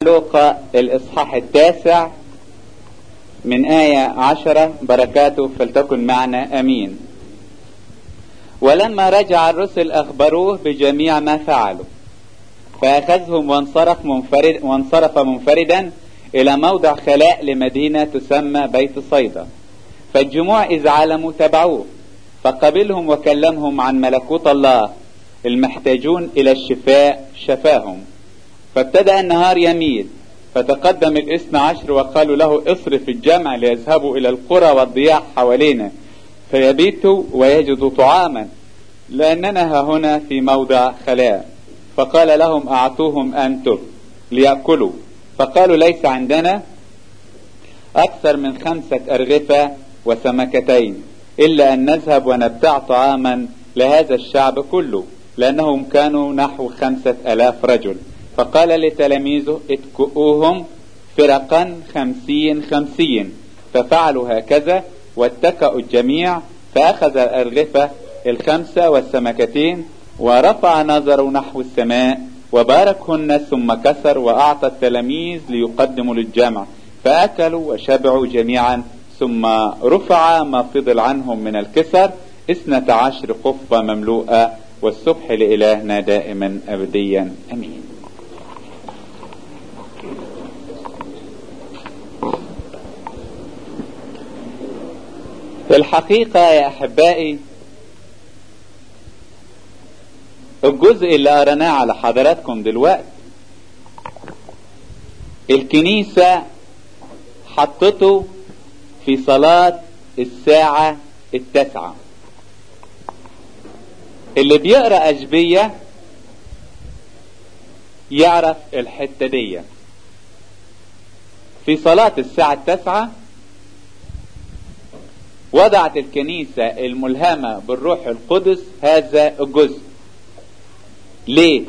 لوقا الإصحاح التاسع من آية عشرة بركاته فلتكن معنا أمين ولما رجع الرسل أخبروه بجميع ما فعلوا فأخذهم وانصرف منفرد وانصرف منفردا إلى موضع خلاء لمدينة تسمى بيت صيدا فالجموع إذ علموا تبعوه فقبلهم وكلمهم عن ملكوت الله المحتاجون إلى الشفاء شفاهم فابتدأ النهار يميل فتقدم الاثنى عشر وقالوا له اصرف الجمع ليذهبوا إلى القرى والضياع حوالينا فيبيتوا ويجدوا طعاما لأننا ها هنا في موضع خلاء فقال لهم أعطوهم أنتم ليأكلوا فقالوا ليس عندنا أكثر من خمسة أرغفة وسمكتين إلا أن نذهب ونبتاع طعاما لهذا الشعب كله لأنهم كانوا نحو خمسة ألاف رجل فقال لتلاميذه اتكؤوهم فرقا خمسين خمسين ففعلوا هكذا واتكأوا الجميع فأخذ الأرغفة الخمسة والسمكتين ورفع نظره نحو السماء وباركهن ثم كسر وأعطى التلاميذ ليقدموا للجمع فأكلوا وشبعوا جميعا ثم رفع ما فضل عنهم من الكسر اثنة عشر قفة مملوءة والصبح لإلهنا دائما أبديا أمين في الحقيقة يا أحبائي الجزء اللي قرناه على حضراتكم دلوقتي الكنيسة حطته في صلاة الساعة التاسعة اللي بيقرأ أجبية يعرف الحتة دي في صلاة الساعة التاسعة وضعت الكنيسة الملهمة بالروح القدس هذا الجزء ليه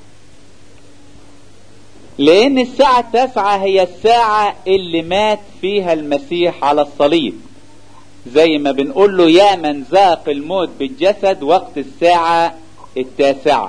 لان الساعة التاسعة هي الساعة اللي مات فيها المسيح على الصليب زي ما بنقول له يا من ذاق الموت بالجسد وقت الساعة التاسعة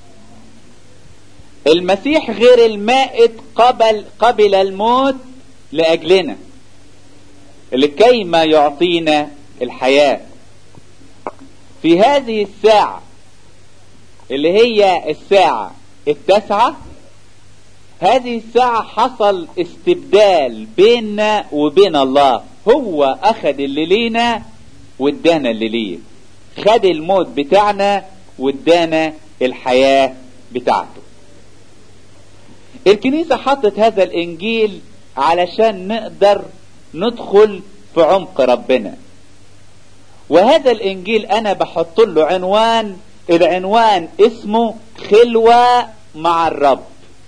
المسيح غير المائت قبل قبل الموت لأجلنا لكي ما يعطينا الحياة في هذه الساعة اللي هي الساعة التاسعة هذه الساعة حصل استبدال بيننا وبين الله هو أخذ اللي لينا وادانا اللي ليه خد الموت بتاعنا وادانا الحياة بتاعته الكنيسة حطت هذا الإنجيل علشان نقدر ندخل في عمق ربنا وهذا الإنجيل أنا بحط له عنوان العنوان اسمه خلوة مع الرب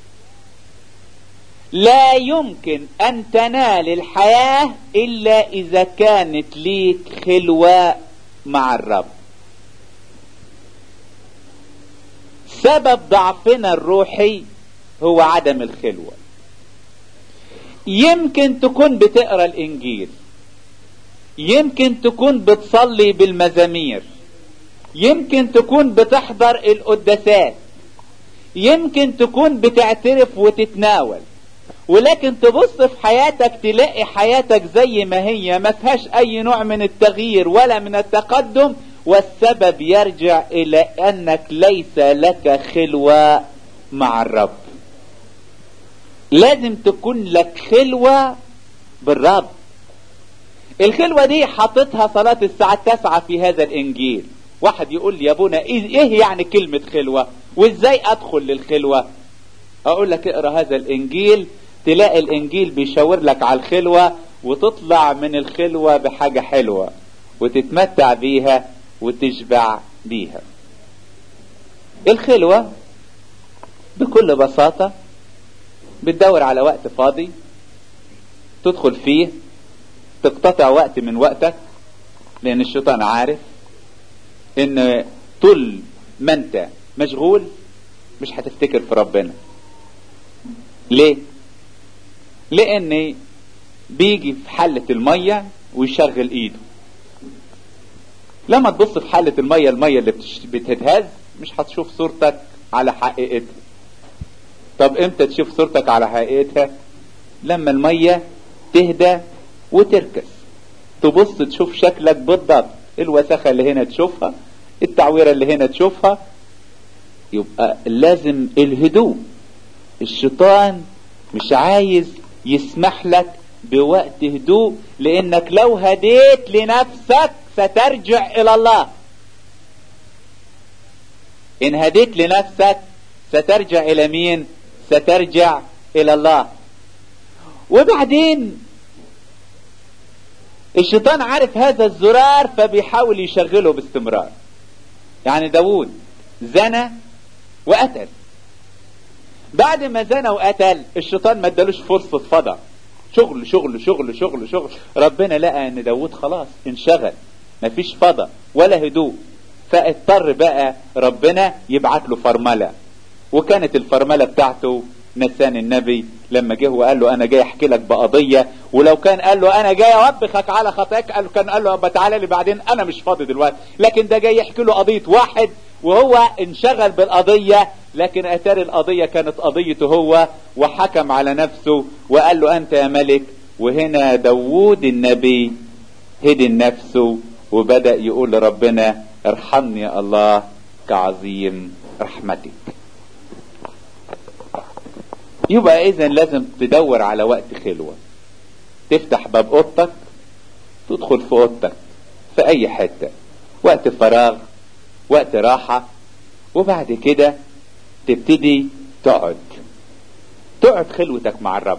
لا يمكن أن تنال الحياة إلا إذا كانت ليك خلوة مع الرب سبب ضعفنا الروحي هو عدم الخلوة يمكن تكون بتقرا الإنجيل يمكن تكون بتصلي بالمزامير يمكن تكون بتحضر القداسات يمكن تكون بتعترف وتتناول ولكن تبص في حياتك تلاقي حياتك زي ما هي ما فيهاش اي نوع من التغيير ولا من التقدم والسبب يرجع الى انك ليس لك خلوة مع الرب لازم تكون لك خلوة بالرب الخلوة دي حطتها صلاة الساعة التاسعة في هذا الانجيل واحد يقول لي يا ابونا ايه يعني كلمة خلوة وازاي ادخل للخلوة اقول لك اقرا هذا الانجيل تلاقي الانجيل بيشاور لك على الخلوة وتطلع من الخلوة بحاجة حلوة وتتمتع بيها وتشبع بيها الخلوة بكل بساطة بتدور على وقت فاضي تدخل فيه تقتطع وقت من وقتك لان الشيطان عارف ان طول ما انت مشغول مش هتفتكر في ربنا ليه لان بيجي في حلة المية ويشغل ايده لما تبص في حلة المية المية اللي بتهز مش هتشوف صورتك على حقيقتها طب امتى تشوف صورتك على حقيقتها لما المية تهدى وتركز تبص تشوف شكلك بالضبط الوسخة اللي هنا تشوفها التعويرة اللي هنا تشوفها يبقى لازم الهدوء الشيطان مش عايز يسمح لك بوقت هدوء لانك لو هديت لنفسك سترجع الى الله ان هديت لنفسك سترجع الى مين سترجع الى الله وبعدين الشيطان عارف هذا الزرار فبيحاول يشغله باستمرار يعني داوود زنى وقتل بعد ما زنى وقتل الشيطان ما ادالوش فرصة فضى شغل شغل شغل شغل شغل ربنا لقى ان داود خلاص انشغل مفيش فضى ولا هدوء فاضطر بقى ربنا يبعت له فرملة وكانت الفرملة بتاعته نسان النبي لما جه وقال له انا جاي احكي لك بقضية ولو كان قال له انا جاي اوبخك على خطاك قال كان قال له تعالى لي بعدين انا مش فاضي دلوقتي لكن ده جاي يحكي له قضية واحد وهو انشغل بالقضية لكن اتاري القضية كانت قضيته هو وحكم على نفسه وقال له انت يا ملك وهنا داوود النبي هدي نفسه وبدأ يقول لربنا ارحمني يا الله كعظيم رحمتك يبقى اذا لازم تدور على وقت خلوة تفتح باب اوضتك تدخل في اوضتك في اي حتة وقت فراغ وقت راحة وبعد كده تبتدي تقعد تقعد خلوتك مع الرب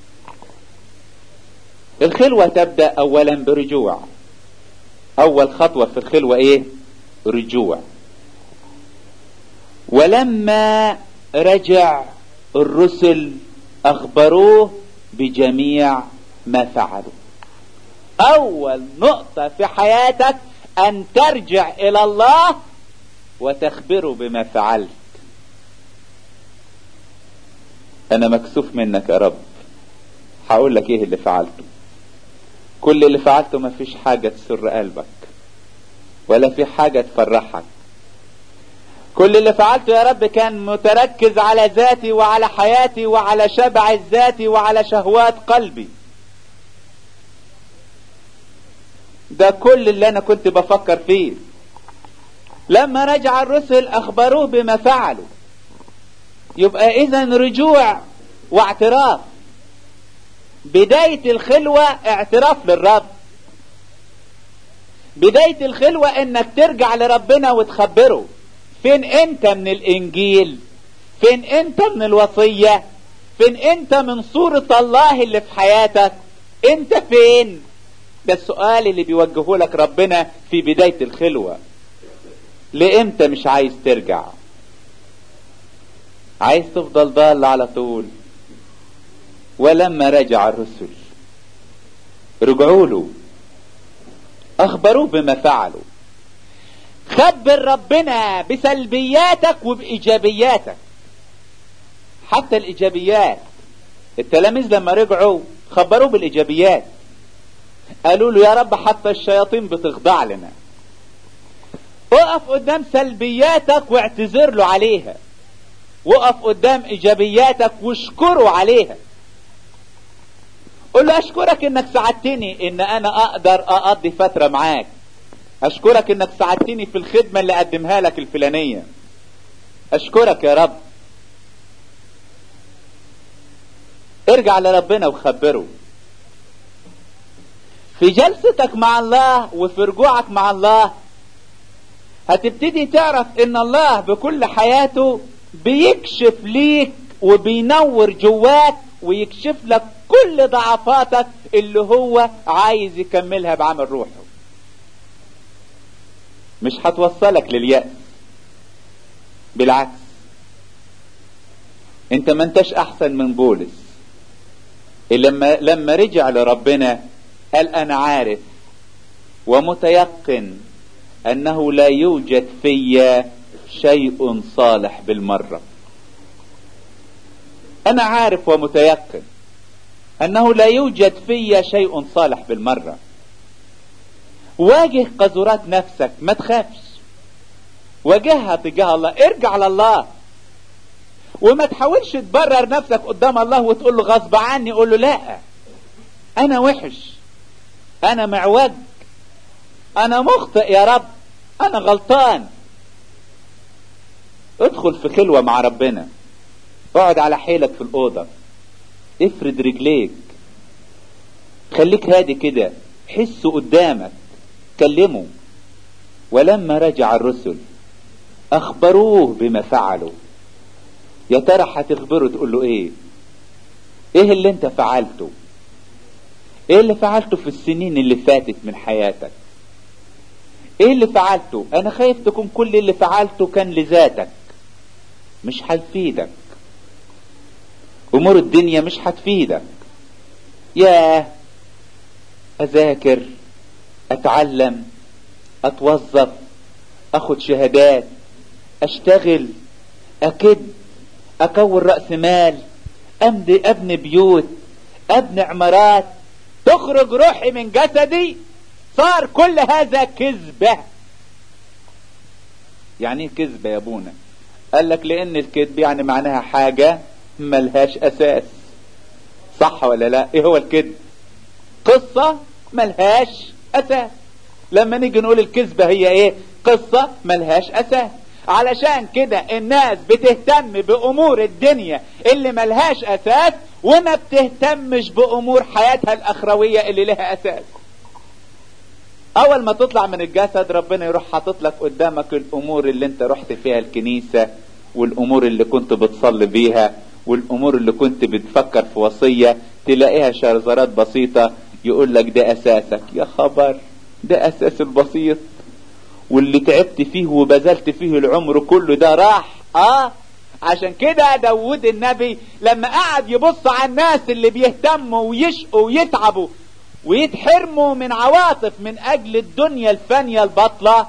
الخلوة تبدأ اولا برجوع اول خطوة في الخلوة ايه رجوع ولما رجع الرسل اخبروه بجميع ما فعلوا اول نقطة في حياتك ان ترجع الى الله وتخبره بما فعلت انا مكسوف منك يا رب هقول لك ايه اللي فعلته كل اللي فعلته ما فيش حاجة تسر قلبك ولا في حاجة تفرحك كل اللي فعلته يا رب كان متركز على ذاتي وعلى حياتي وعلى شبع الذاتي وعلى شهوات قلبي ده كل اللي انا كنت بفكر فيه لما رجع الرسل اخبروه بما فعلوا يبقى اذا رجوع واعتراف بداية الخلوة اعتراف للرب بداية الخلوة انك ترجع لربنا وتخبره فين انت من الانجيل فين انت من الوصية فين انت من صورة الله اللي في حياتك انت فين ده السؤال اللي بيوجهه لك ربنا في بداية الخلوة لامتى مش عايز ترجع عايز تفضل ضال على طول ولما رجع الرسل رجعوا له اخبروه بما فعلوا خبر ربنا بسلبياتك وبايجابياتك حتى الايجابيات التلاميذ لما رجعوا خبروه بالايجابيات قالوا له يا رب حتى الشياطين بتخضع لنا اقف قدام سلبياتك واعتذر له عليها وقف قدام ايجابياتك واشكره عليها قل له اشكرك انك ساعدتني ان انا اقدر اقضي فترة معاك اشكرك انك ساعدتني في الخدمة اللي اقدمها لك الفلانية اشكرك يا رب ارجع لربنا وخبره في جلستك مع الله وفي رجوعك مع الله هتبتدي تعرف ان الله بكل حياته بيكشف ليك وبينور جواك ويكشف لك كل ضعفاتك اللي هو عايز يكملها بعمل روحه مش هتوصلك لليأس بالعكس انت ما انتش احسن من بولس لما لما رجع لربنا قال انا عارف ومتيقن انه لا يوجد في شيء صالح بالمرة انا عارف ومتيقن انه لا يوجد في شيء صالح بالمرة واجه قذرات نفسك ما تخافش واجهها تجاه الله ارجع لله وما تحاولش تبرر نفسك قدام الله وتقول له غصب عني قول له لا انا وحش انا معوج انا مخطئ يا رب انا غلطان ادخل في خلوة مع ربنا اقعد على حيلك في الأوضة افرد رجليك خليك هادي كده حسه قدامك كلمه ولما رجع الرسل اخبروه بما فعلوا يا ترى هتخبره تقول له ايه ايه اللي انت فعلته ايه اللي فعلته في السنين اللي فاتت من حياتك ايه اللي فعلته انا خايف تكون كل اللي فعلته كان لذاتك مش هيفيدك امور الدنيا مش هتفيدك ياه اذاكر اتعلم اتوظف اخد شهادات اشتغل اكد اكون رأس مال أبني, ابني بيوت ابني عمارات تخرج روحي من جسدي صار كل هذا كذبة يعني ايه كذبة يا ابونا قال لك لان الكذب يعني معناها حاجة ملهاش اساس صح ولا لا ايه هو الكذب قصة ملهاش اساس لما نيجي نقول الكذبة هي ايه قصة ملهاش اساس علشان كده الناس بتهتم بامور الدنيا اللي ملهاش اساس وما بتهتمش بامور حياتها الاخروية اللي لها اساس اول ما تطلع من الجسد ربنا يروح حاطط لك قدامك الامور اللي انت رحت فيها الكنيسة والامور اللي كنت بتصلي بيها والامور اللي كنت بتفكر في وصية تلاقيها شرزرات بسيطة يقول لك ده اساسك يا خبر ده اساس البسيط واللي تعبت فيه وبذلت فيه العمر كله ده راح اه عشان كده داود النبي لما قعد يبص على الناس اللي بيهتموا ويشقوا ويتعبوا ويتحرموا من عواطف من اجل الدنيا الفانية البطلة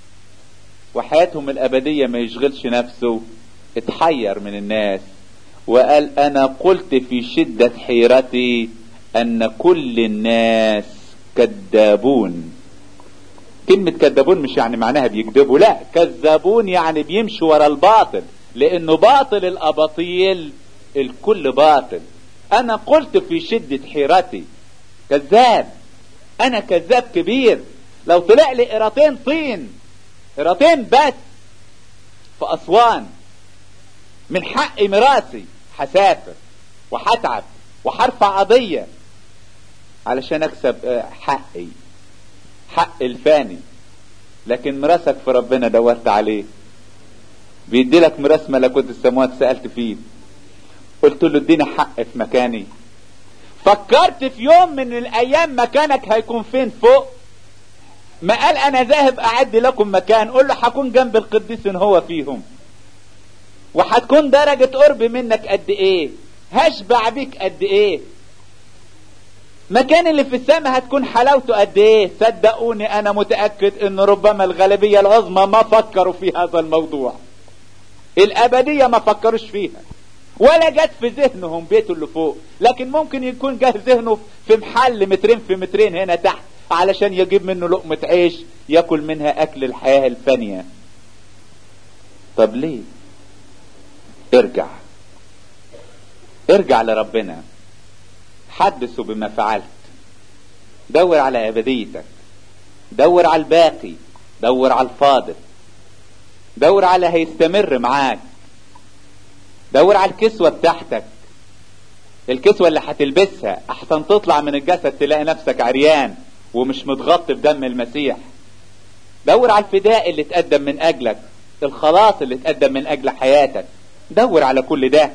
وحياتهم الابدية ما يشغلش نفسه اتحير من الناس وقال انا قلت في شدة حيرتي ان كل الناس كذابون كلمة كذابون مش يعني معناها بيكذبوا لا كذابون يعني بيمشوا ورا الباطل لانه باطل الاباطيل الكل باطل انا قلت في شدة حيرتي كذاب انا كذاب كبير لو طلع لي قراطين طين قراطين بس في اسوان من حق ميراثي هسافر وهتعب وهرفع قضية علشان اكسب حقي حق الفاني لكن مراسك في ربنا دورت عليه بيدي لك مراس ملكوت السماوات سألت فيه قلت له اديني حق في مكاني فكرت في يوم من الايام مكانك هيكون فين فوق ما قال انا ذاهب اعد لكم مكان قول له هكون جنب القديس هو فيهم وهتكون درجة قرب منك قد ايه هشبع بيك قد ايه مكان اللي في السماء هتكون حلاوته قد ايه صدقوني انا متأكد ان ربما الغالبية العظمى ما فكروا في هذا الموضوع الابدية ما فكروش فيها ولا جت في ذهنهم بيته اللي فوق لكن ممكن يكون جه ذهنه في محل مترين في مترين هنا تحت علشان يجيب منه لقمة عيش ياكل منها اكل الحياة الفانية طب ليه ارجع ارجع لربنا حدثوا بما فعلت دور على ابديتك دور على الباقي دور على الفاضل دور على هيستمر معاك دور على الكسوة بتاعتك الكسوة اللي هتلبسها احسن تطلع من الجسد تلاقي نفسك عريان ومش متغطي بدم المسيح دور على الفداء اللي اتقدم من اجلك الخلاص اللي اتقدم من اجل حياتك دور على كل ده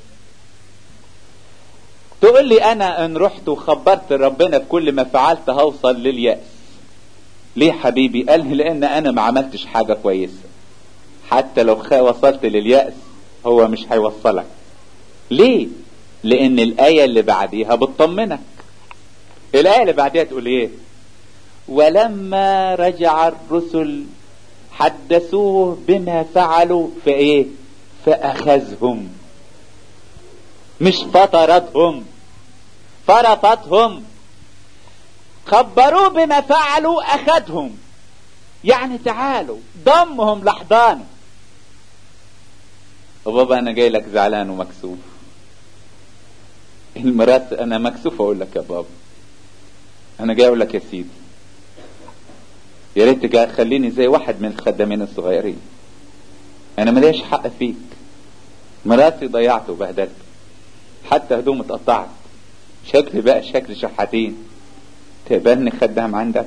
تقول لي انا ان رحت وخبرت ربنا بكل ما فعلت هوصل لليأس ليه حبيبي قال لي لان انا ما عملتش حاجة كويسة حتى لو وصلت لليأس هو مش هيوصلك ليه لان الاية اللي بعديها بتطمنك الاية اللي بعديها تقول ايه ولما رجع الرسل حدثوه بما فعلوا في ايه فاخذهم مش فطرتهم فرطتهم خبروه بما فعلوا اخذهم يعني تعالوا ضمهم لحضانه وبابا انا جاي لك زعلان ومكسوف المرات انا مكسوف اقول لك يا بابا انا جاي اقول لك يا سيدي يا ريت جاي خليني زي واحد من الخدامين الصغيرين انا ماليش حق فيك مراتي ضيعته وبهدلته حتى هدوم اتقطعت شكلي بقى شكل شحاتين تقبلني خدام عندك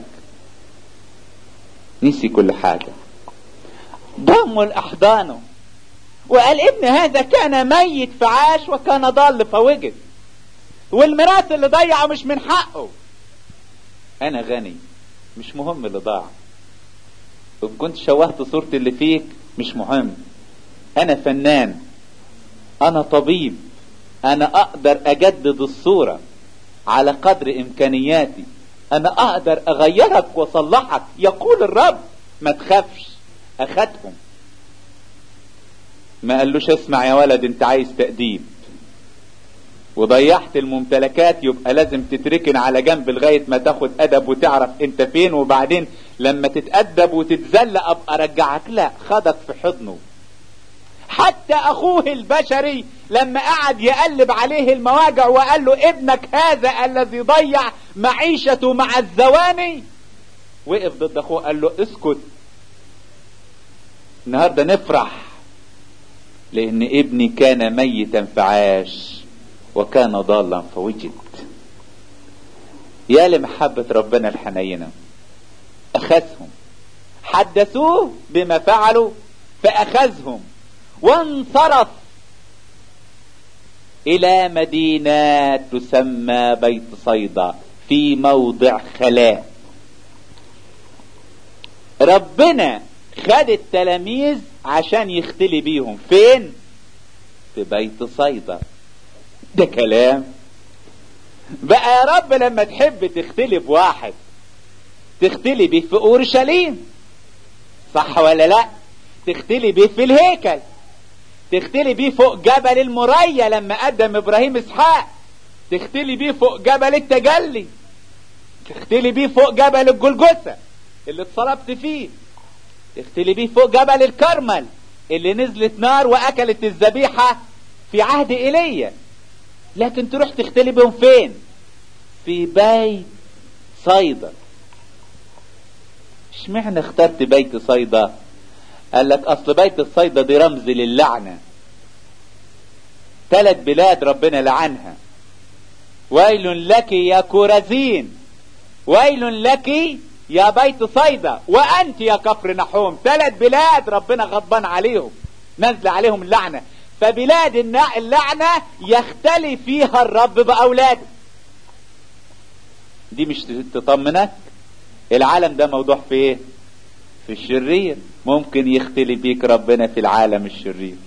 نسي كل حاجة ضمه لأحضانه وقال ابن هذا كان ميت فعاش وكان ضال فوجد والميراث اللي ضيعه مش من حقه انا غني مش مهم اللي ضاع وان كنت شوهت صورتي اللي فيك مش مهم انا فنان انا طبيب انا اقدر اجدد الصورة على قدر امكانياتي انا اقدر اغيرك واصلحك يقول الرب ما تخافش اخدهم ما قالوش اسمع يا ولد انت عايز تأديب وضيعت الممتلكات يبقى لازم تتركن على جنب لغاية ما تاخد ادب وتعرف انت فين وبعدين لما تتأدب وتتذل ابقى ارجعك لا خدك في حضنه حتى اخوه البشري لما قعد يقلب عليه المواجع وقال له ابنك هذا الذي ضيع معيشته مع الزواني وقف ضد اخوه قال له اسكت النهارده نفرح لان ابني كان ميتا فعاش وكان ضالا فوجد يا لمحبة ربنا الحنينة اخذهم حدثوه بما فعلوا فاخذهم وانصرف الى مدينة تسمى بيت صيدا في موضع خلاء ربنا خد التلاميذ عشان يختلي بيهم فين في بيت صيدا ده كلام بقى يا رب لما تحب تختلي بواحد تختلي بيه في اورشليم صح ولا لا تختلي بيه في الهيكل تختلي بيه فوق جبل المريا لما قدم ابراهيم اسحاق تختلي بيه فوق جبل التجلي تختلي بيه فوق جبل الجلجثة اللي اتصلبت فيه تختلي بيه فوق جبل الكرمل اللي نزلت نار واكلت الذبيحة في عهد ايليا لكن تروح تختلي بهم فين في بيت صيدا اشمعنى اخترت بيت صيدا قال لك اصل بيت الصيدا دي رمز للعنة ثلاث بلاد ربنا لعنها ويل لك يا كورزين ويل لك يا بيت صيدا وانت يا كفر نحوم ثلاث بلاد ربنا غضبان عليهم نزل عليهم اللعنة فبلاد اللعنة يختلي فيها الرب بأولاده دي مش تطمنك العالم ده موضوع في ايه في الشرير ممكن يختلي بيك ربنا في العالم الشرير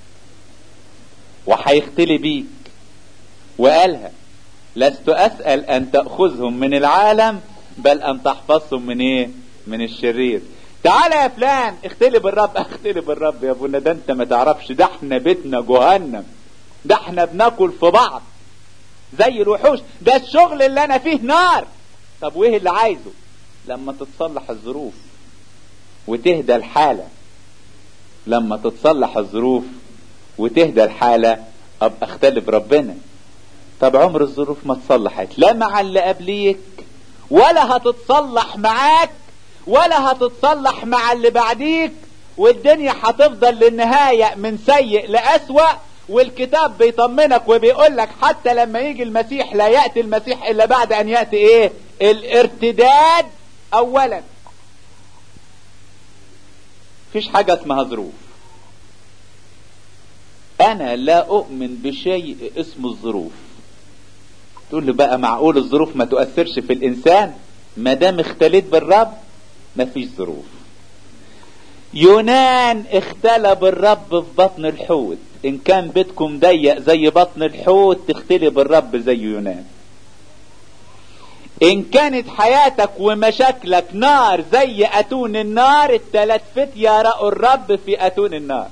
وهيختلي بيك وقالها لست اسأل ان تأخذهم من العالم بل ان تحفظهم من ايه من الشرير تعالى يا فلان اختلي بالرب اختلي بالرب يا ابونا ده انت ما تعرفش ده احنا بيتنا جهنم ده احنا بناكل في بعض زي الوحوش ده الشغل اللي انا فيه نار طب وايه اللي عايزه لما تتصلح الظروف وتهدى الحالة لما تتصلح الظروف وتهدى الحالة ابقى اختلف ربنا طب عمر الظروف ما تصلحت لا مع اللي قبليك ولا هتتصلح معاك ولا هتتصلح مع اللي بعديك والدنيا هتفضل للنهاية من سيء لأسوأ والكتاب بيطمنك وبيقول لك حتى لما يجي المسيح لا يأتي المسيح إلا بعد أن يأتي إيه الارتداد أولا فيش حاجة اسمها ظروف أنا لا أؤمن بشيء اسمه الظروف تقول لي بقى معقول الظروف ما تؤثرش في الإنسان ما دام اختليت بالرب مفيش ظروف يونان اختلى بالرب في بطن الحوت ان كان بيتكم ضيق زي بطن الحوت تختلي بالرب زي يونان ان كانت حياتك ومشاكلك نار زي اتون النار التلات فتية رأوا الرب في اتون النار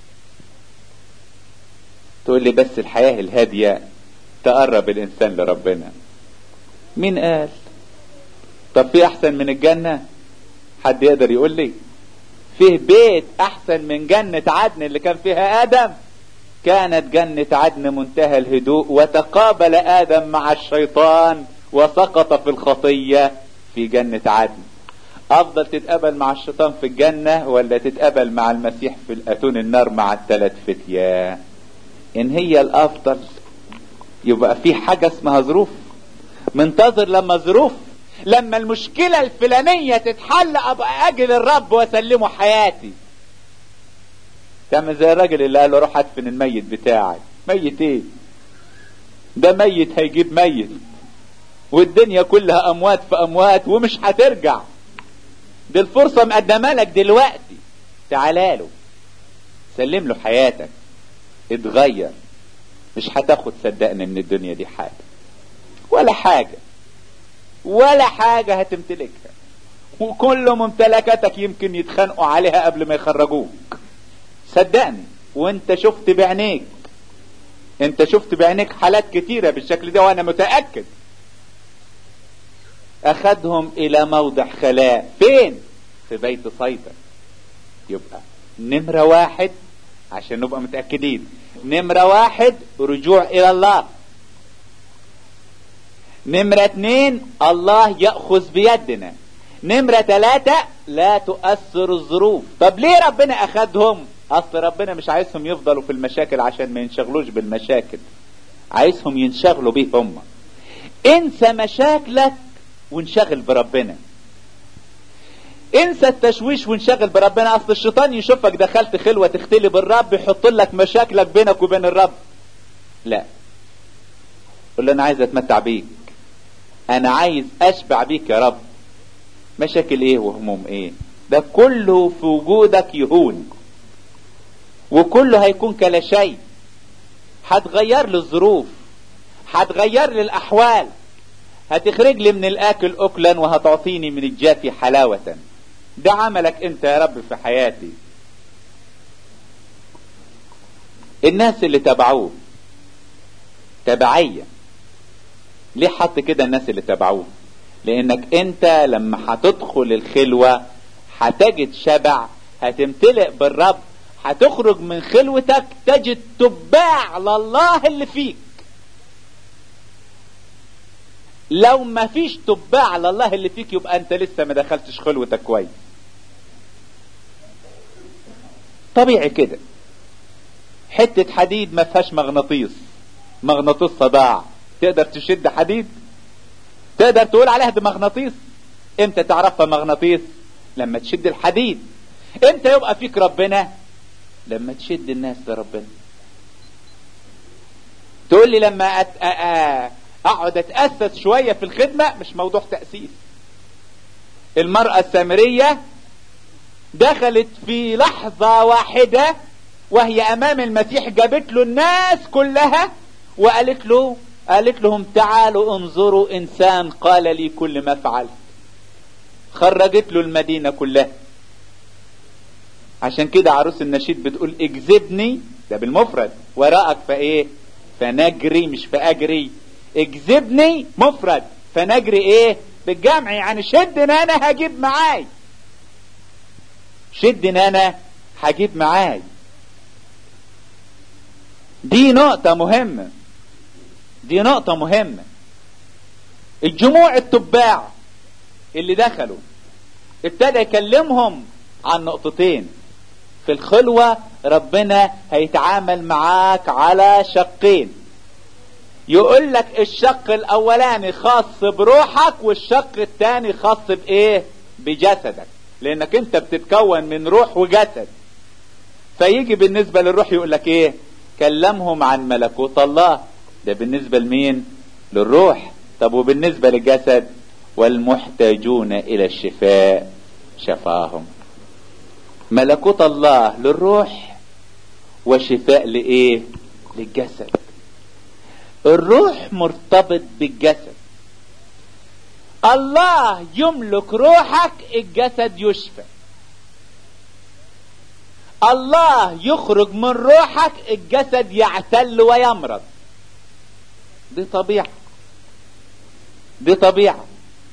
تقول لي بس الحياة الهادية تقرب الانسان لربنا مين قال طب في احسن من الجنة حد يقدر يقول لي فيه بيت احسن من جنة عدن اللي كان فيها ادم كانت جنة عدن منتهى الهدوء وتقابل آدم مع الشيطان وسقط في الخطية في جنة عدن أفضل تتقابل مع الشيطان في الجنة ولا تتقابل مع المسيح في الأتون النار مع الثلاث فتية إن هي الأفضل يبقى في حاجة اسمها ظروف منتظر لما ظروف لما المشكلة الفلانية تتحل أبقى أجل الرب وأسلمه حياتي تعمل زي الراجل اللي قال له روح ادفن الميت بتاعي ميت ايه ده ميت هيجيب ميت والدنيا كلها اموات في اموات ومش هترجع دي الفرصة مقدمة لك دلوقتي تعالى له سلم له حياتك اتغير مش هتاخد صدقني من الدنيا دي حاجة ولا حاجة ولا حاجة هتمتلكها وكل ممتلكاتك يمكن يتخانقوا عليها قبل ما يخرجوك صدقني وانت شفت بعينيك انت شفت بعينيك حالات كتيرة بالشكل ده وانا متأكد اخدهم الى موضع خلاء فين في بيت صيدا يبقى نمرة واحد عشان نبقى متأكدين نمرة واحد رجوع الى الله نمرة اتنين الله يأخذ بيدنا نمرة تلاتة لا تؤثر الظروف طب ليه ربنا اخدهم اصل ربنا مش عايزهم يفضلوا في المشاكل عشان ما ينشغلوش بالمشاكل عايزهم ينشغلوا بيه هم انسى مشاكلك وانشغل بربنا انسى التشويش وانشغل بربنا اصل الشيطان يشوفك دخلت خلوة تختلي بالرب يحط لك مشاكلك بينك وبين الرب لا قول له انا عايز اتمتع بيك انا عايز اشبع بيك يا رب مشاكل ايه وهموم ايه ده كله في وجودك يهون وكله هيكون كلا شيء هتغير لي الظروف هتغير لي الاحوال هتخرج لي من الاكل اكلا وهتعطيني من الجافي حلاوة ده عملك انت يا رب في حياتي الناس اللي تبعوه تبعية ليه حط كده الناس اللي تبعوه لانك انت لما هتدخل الخلوة هتجد شبع هتمتلئ بالرب هتخرج من خلوتك تجد تباع لله اللي فيك لو ما فيش تباع لله اللي فيك يبقى انت لسه ما دخلتش خلوتك كويس طبيعي كده حتة حديد ما فيهاش مغناطيس مغناطيس صداع تقدر تشد حديد تقدر تقول عليها دي مغناطيس امتى تعرفها مغناطيس لما تشد الحديد امتى يبقى فيك ربنا لما تشد الناس لربنا تقول لي لما أت... أ... أ... اقعد اتأسس شوية في الخدمة مش موضوع تأسيس المرأة السامرية دخلت في لحظة واحدة وهي امام المسيح جابت له الناس كلها وقالت له قالت لهم تعالوا انظروا انسان قال لي كل ما فعلت خرجت له المدينة كلها عشان كده عروس النشيد بتقول اجذبني ده بالمفرد وراءك فايه فنجري مش فاجري اجذبني مفرد فنجري ايه بالجمع يعني شدني انا هجيب معاي شدني انا هجيب معاي دي نقطة مهمة دي نقطة مهمة الجموع التباع اللي دخلوا ابتدى يكلمهم عن نقطتين في الخلوة ربنا هيتعامل معاك على شقين يقول لك الشق الاولاني خاص بروحك والشق الثاني خاص بايه بجسدك لانك انت بتتكون من روح وجسد فيجي بالنسبة للروح يقول لك ايه كلمهم عن ملكوت الله ده بالنسبة لمين للروح طب وبالنسبة للجسد والمحتاجون الى الشفاء شفاهم ملكوت الله للروح وشفاء لايه للجسد الروح مرتبط بالجسد الله يملك روحك الجسد يشفى الله يخرج من روحك الجسد يعتل ويمرض دي طبيعة دي طبيعة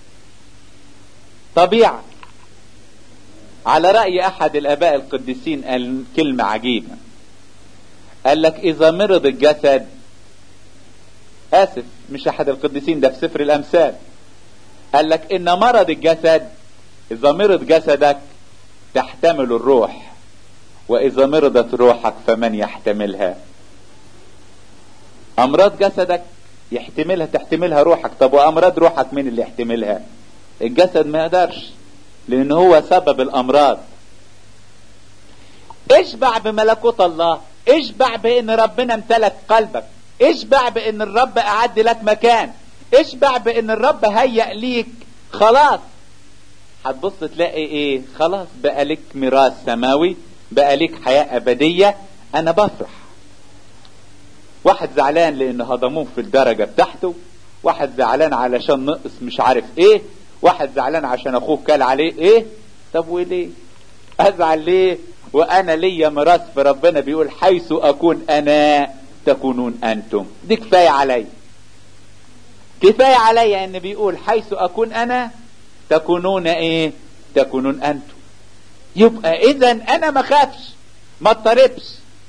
طبيعة على رأي أحد الآباء القديسين قال كلمة عجيبة قال لك اذا مرض الجسد اسف مش احد القديسين ده في سفر الامثال قال لك ان مرض الجسد اذا مرض جسدك تحتمل الروح واذا مرضت روحك فمن يحتملها امراض جسدك يحتملها تحتملها روحك طب وامراض روحك مين اللي يحتملها الجسد ما يقدرش لان هو سبب الامراض اشبع بملكوت الله اشبع بان ربنا امتلك قلبك اشبع بان الرب اعد لك مكان اشبع بان الرب هيأ ليك خلاص هتبص تلاقي ايه خلاص بقى لك ميراث سماوي بقى لك حياة ابدية انا بفرح واحد زعلان لان هضموه في الدرجة بتاعته واحد زعلان علشان نقص مش عارف ايه واحد زعلان عشان اخوه كال عليه ايه طب وليه ازعل ليه وانا ليا ميراث في ربنا بيقول حيث اكون انا تكونون انتم دي كفاية علي كفاية علي ان بيقول حيث اكون انا تكونون ايه تكونون انتم يبقى اذا انا ما خافش ما اضطربش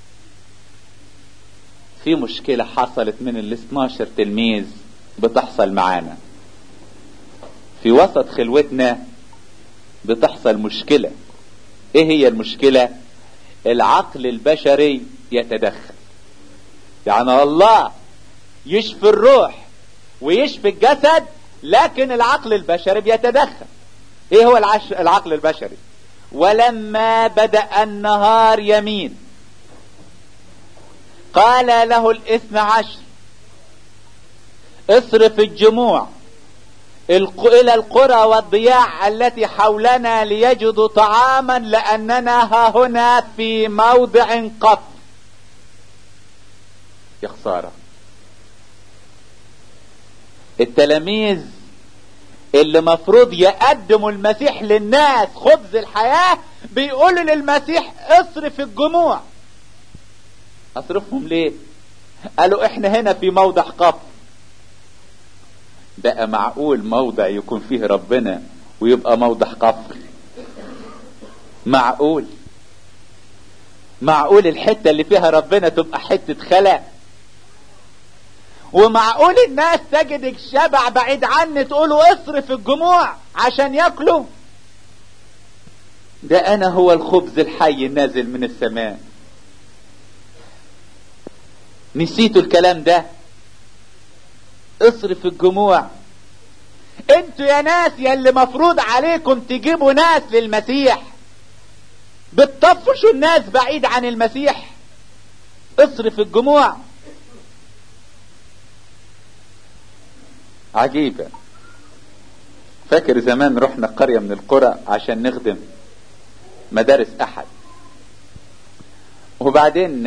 في مشكلة حصلت من ال 12 تلميذ بتحصل معانا في وسط خلوتنا بتحصل مشكلة ايه هي المشكلة العقل البشري يتدخل يعني الله يشفي الروح ويشفي الجسد لكن العقل البشري بيتدخل ايه هو العش... العقل البشري ولما بدأ النهار يمين قال له الاثنى عشر اصرف الجموع الى القرى والضياع التي حولنا ليجدوا طعاما لاننا ها هنا في موضع قط يا خساره التلاميذ اللي مفروض يقدموا المسيح للناس خبز الحياة بيقولوا للمسيح اصرف الجموع اصرفهم ليه قالوا احنا هنا في موضع قفر بقى معقول موضع يكون فيه ربنا ويبقى موضع قفر معقول معقول الحتة اللي فيها ربنا تبقى حتة خلا ومعقول الناس تجد الشبع بعيد عني تقولوا اصرف الجموع عشان ياكلوا ده انا هو الخبز الحي النازل من السماء نسيتوا الكلام ده اصرف الجموع انتوا يا ناس يا اللي مفروض عليكم تجيبوا ناس للمسيح بتطفشوا الناس بعيد عن المسيح اصرف الجموع عجيبة فاكر زمان رحنا قرية من القرى عشان نخدم مدارس احد وبعدين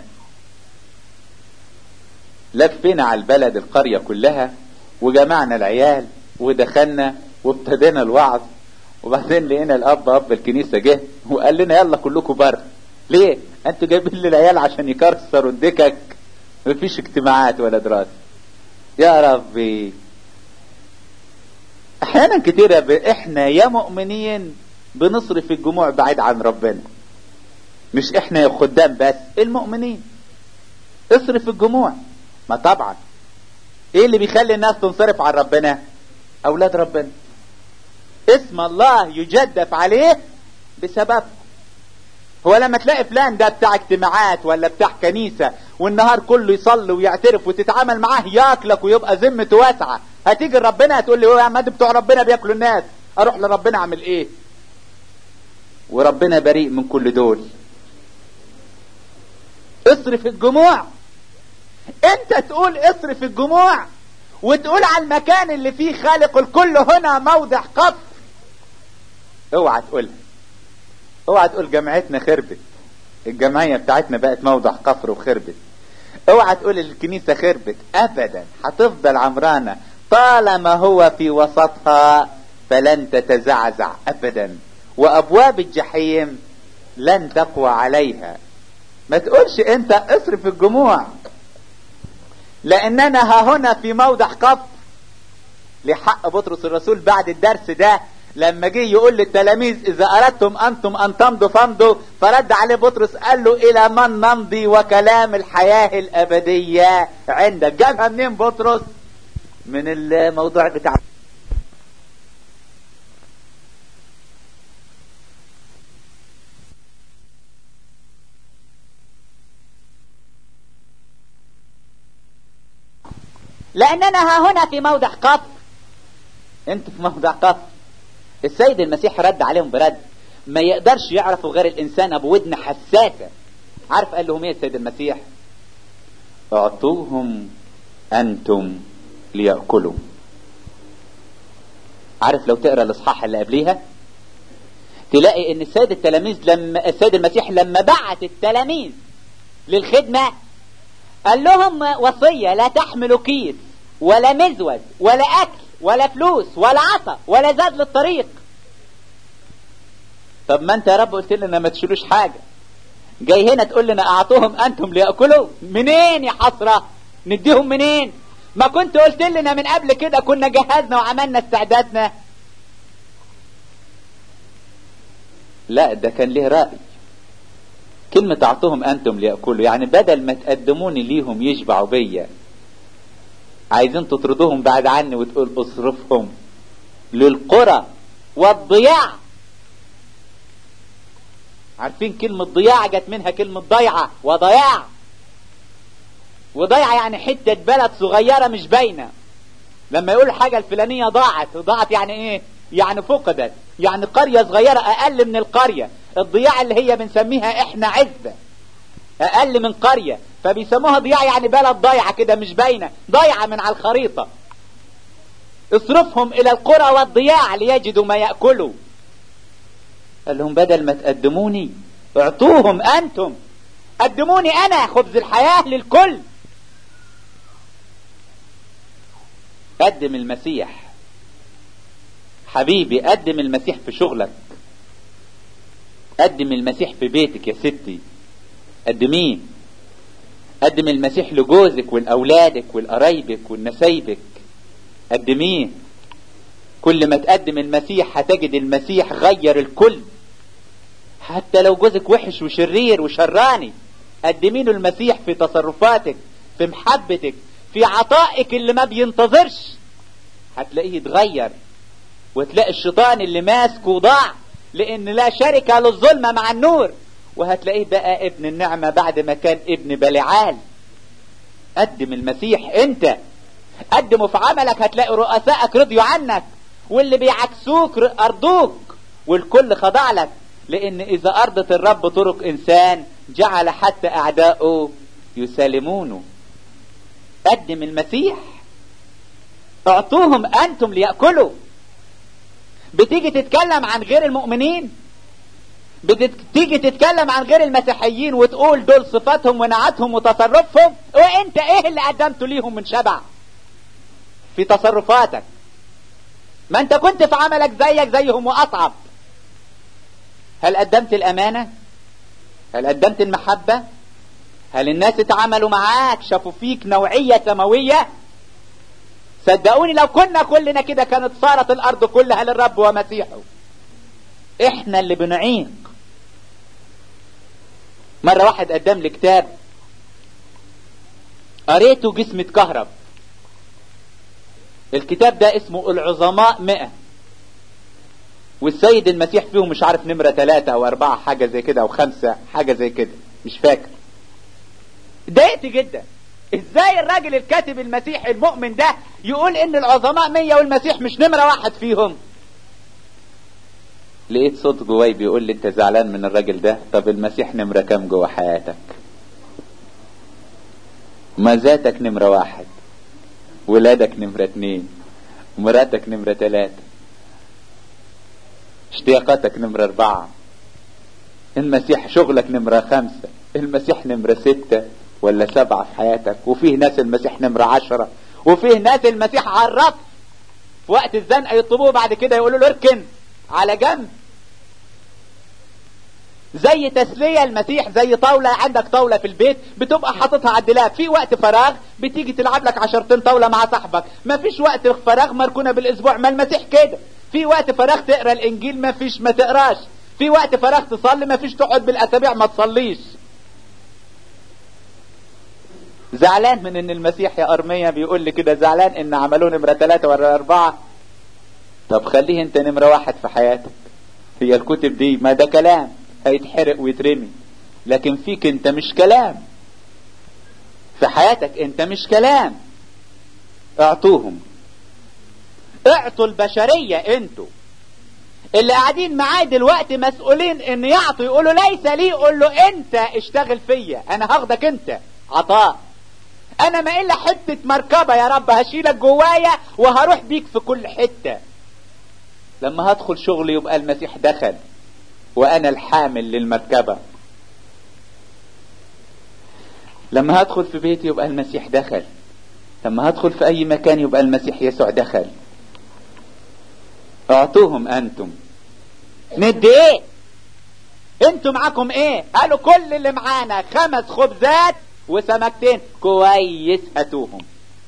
لفينا على البلد القرية كلها وجمعنا العيال ودخلنا وابتدينا الوعظ وبعدين لقينا الاب اب الكنيسة جه وقال لنا يلا كلكم بره ليه انتوا جايبين لي العيال عشان يكسروا الدكك مفيش اجتماعات ولا دراسة يا ربي احيانا كتيرة احنا يا مؤمنين بنصرف الجموع بعيد عن ربنا مش احنا يا خدام بس المؤمنين اصرف الجموع ما طبعا ايه اللي بيخلي الناس تنصرف عن ربنا اولاد ربنا اسم الله يجدف عليه بسبب هو لما تلاقي فلان ده بتاع اجتماعات ولا بتاع كنيسة والنهار كله يصلي ويعترف وتتعامل معاه ياكلك ويبقى ذمته واسعة هتيجي لربنا هتقول لي يا عم بتوع ربنا بياكلوا الناس اروح لربنا اعمل ايه وربنا بريء من كل دول اصرف الجموع انت تقول اصرف الجموع وتقول على المكان اللي فيه خالق الكل هنا موضع قبر اوعى تقولها اوعى تقول جامعتنا خربت الجمعية بتاعتنا بقت موضع قفر وخربت اوعى تقول الكنيسة خربت ابدا هتفضل عمرانة طالما هو في وسطها فلن تتزعزع ابدا وابواب الجحيم لن تقوى عليها ما تقولش انت اصرف الجموع لاننا ها هنا في موضع قفر لحق بطرس الرسول بعد الدرس ده لما جه يقول للتلاميذ اذا اردتم انتم ان تمضوا فامضوا فرد عليه بطرس قال له الى من نمضي وكلام الحياة الابدية عندك جابها منين بطرس من الموضوع بتاع لأننا ها هنا في موضع قصر انت في موضع قصر السيد المسيح رد عليهم برد ما يقدرش يعرفوا غير الانسان ابو ودن حساسة عارف قال لهم ايه السيد المسيح اعطوهم انتم ليأكلوا عارف لو تقرا الاصحاح اللي قبليها تلاقي ان السيد التلاميذ لما السيد المسيح لما بعت التلاميذ للخدمة قال لهم وصية لا تحملوا كيس ولا مزود ولا اكل ولا فلوس ولا عصا ولا زاد للطريق طب ما انت يا رب قلت لنا ما تشيلوش حاجة جاي هنا تقول لنا اعطوهم انتم ليأكلوا منين يا حسرة نديهم منين ما كنت قلت لنا من قبل كده كنا جهزنا وعملنا استعدادنا لا ده كان ليه رأي كلمة اعطوهم انتم ليأكلوا يعني بدل ما تقدموني ليهم يشبعوا بيا عايزين تطردوهم بعد عني وتقول اصرفهم للقرى والضياع عارفين كلمة ضياع جت منها كلمة ضيعة وضياع وضيعة يعني حتة بلد صغيرة مش باينة لما يقول حاجة الفلانية ضاعت ضاعت يعني ايه يعني فقدت يعني قرية صغيرة اقل من القرية الضياع اللي هي بنسميها احنا عزبة اقل من قرية فبيسموها ضياع يعني بلد ضايعة كده مش باينة ضايعة من على الخريطة اصرفهم الى القرى والضياع ليجدوا ما يأكلوا قال لهم بدل ما تقدموني اعطوهم انتم قدموني انا خبز الحياة للكل قدم المسيح حبيبي قدم المسيح في شغلك قدم المسيح في بيتك يا ستي قدميه قدم المسيح لجوزك ولأولادك ولقرايبك ولنسايبك قدميه كل ما تقدم المسيح هتجد المسيح غير الكل حتى لو جوزك وحش وشرير وشراني قدمي له المسيح في تصرفاتك في محبتك في عطائك اللي ما بينتظرش هتلاقيه يتغير وتلاقي الشيطان اللي ماسكه ضاع لان لا شركة للظلمة مع النور وهتلاقيه بقى ابن النعمة بعد ما كان ابن بلعال قدم المسيح انت قدمه في عملك هتلاقي رؤسائك رضيوا عنك واللي بيعكسوك ارضوك والكل خضع لك لان اذا ارضت الرب طرق انسان جعل حتى اعداؤه يسالمونه قدم المسيح اعطوهم انتم ليأكلوا بتيجي تتكلم عن غير المؤمنين بتيجي تتكلم عن غير المسيحيين وتقول دول صفاتهم ونعتهم وتصرفهم وانت ايه اللي قدمته ليهم من شبع في تصرفاتك ما انت كنت في عملك زيك زيهم واصعب هل قدمت الامانة هل قدمت المحبة هل الناس اتعاملوا معاك شافوا فيك نوعية سماوية صدقوني لو كنا كلنا كده كانت صارت الارض كلها للرب ومسيحه احنا اللي بنعيق مرة واحد قدم لي كتاب قريته جسم اتكهرب الكتاب ده اسمه العظماء مئة والسيد المسيح فيهم مش عارف نمرة ثلاثة او اربعة حاجة زي كده او خمسة حاجة زي كده مش فاكر ضايقت جدا ازاي الراجل الكاتب المسيحي المؤمن ده يقول ان العظماء مية والمسيح مش نمرة واحد فيهم لقيت صوت جواي بيقول لي انت زعلان من الراجل ده طب المسيح نمرة كام جوا حياتك ما ذاتك نمرة واحد ولادك نمرة اتنين مراتك نمرة تلاتة اشتياقاتك نمرة اربعة المسيح شغلك نمرة خمسة المسيح نمرة ستة ولا سبعة في حياتك وفيه ناس المسيح نمرة عشرة وفيه ناس المسيح عرف في وقت الزنقة يطلبوه بعد كده يقولوا له اركن على جنب زي تسلية المسيح زي طاولة عندك طاولة في البيت بتبقى حاططها على الدولاب في وقت فراغ بتيجي تلعب لك عشرتين طاولة مع صاحبك ما فيش وقت فراغ مركونة بالاسبوع ما المسيح كده في وقت فراغ تقرا الانجيل ما فيش ما تقراش في وقت فراغ تصلي ما فيش تقعد بالاسابيع ما تصليش زعلان من ان المسيح يا ارميا بيقول لي كده زعلان ان عملوه نمرة ثلاثة ولا اربعة طب خليه انت نمرة واحد في حياتك هي الكتب دي ما ده كلام هيتحرق ويترمي لكن فيك انت مش كلام في حياتك انت مش كلام اعطوهم اعطوا البشرية انتوا اللي قاعدين معاه دلوقتي مسؤولين ان يعطوا يقولوا ليس لي قول له انت اشتغل فيا انا هاخدك انت عطاء انا ما الا حتة مركبة يا رب هشيلك جوايا وهروح بيك في كل حتة لما هدخل شغل يبقى المسيح دخل وانا الحامل للمركبة لما هدخل في بيتي يبقى المسيح دخل لما هدخل في اي مكان يبقى المسيح يسوع دخل اعطوهم انتم ندي ايه انتوا معاكم ايه قالوا كل اللي معانا خمس خبزات وسمكتين كويس هاتوهم